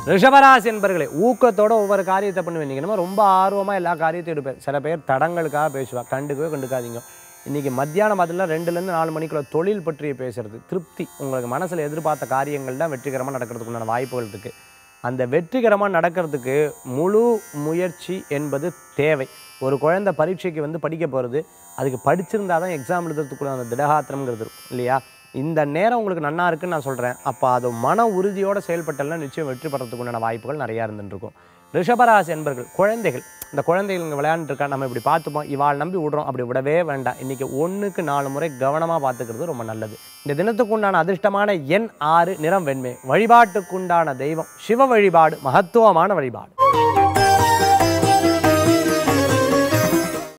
ரிஷபராசி என்பர்களே ஊக்கத்தோட ஒவ்வொரு காரியத்தை பண்ணுவேன் நீங்கள் என்னமோ ரொம்ப ஆர்வமாக எல்லா காரியத்தையும் எடுப்பேன் சில பேர் தடங்களுக்காக பேசுவா கண்டுக்கவே கண்டுக்காதீங்க இன்றைக்கி மத்தியானம் பதில் ரெண்டுலேருந்து நாலு மணிக்குள்ள தொழில் பற்றி பேசுறது திருப்தி உங்களுக்கு மனசில் எதிர்பார்த்த காரியங்கள் தான் வெற்றிகரமாக நடக்கிறதுக்கு உண்டான வாய்ப்புகள் இருக்குது அந்த வெற்றிகரமாக நடக்கிறதுக்கு முழு முயற்சி என்பது தேவை ஒரு குழந்தை பரீட்சைக்கு வந்து படிக்க போகிறது அதுக்கு படிச்சிருந்தா தான் எக்ஸாம் எழுதுறதுக்குள்ள அந்த திடகாத்திரம்ங்கிறது இருக்கும் இல்லையா இந்த நேரம் உங்களுக்கு நன்னா இருக்குன்னு நான் சொல்கிறேன் அப்போ அது மன உறுதியோடு செயல்பட்டெல்லாம் நிச்சயம் வெற்றி பெறத்துக்கு உண்டான வாய்ப்புகள் நிறையா இருந்துருக்கும் ரிஷபராசி என்பர்கள் குழந்தைகள் இந்த குழந்தைகள் இங்கே விளையாண்டுருக்கா நம்ம இப்படி பார்த்துப்போம் இவாள் நம்பி விடுறோம் அப்படி விடவே வேண்டாம் இன்றைக்கி ஒன்றுக்கு நாலு முறை கவனமாக பார்த்துக்கிறது ரொம்ப நல்லது இந்த தினத்துக்கு உண்டான அதிர்ஷ்டமான எண் ஆறு நிறம் வெண்மை வழிபாட்டுக்குண்டான தெய்வம் சிவ வழிபாடு மகத்துவமான வழிபாடு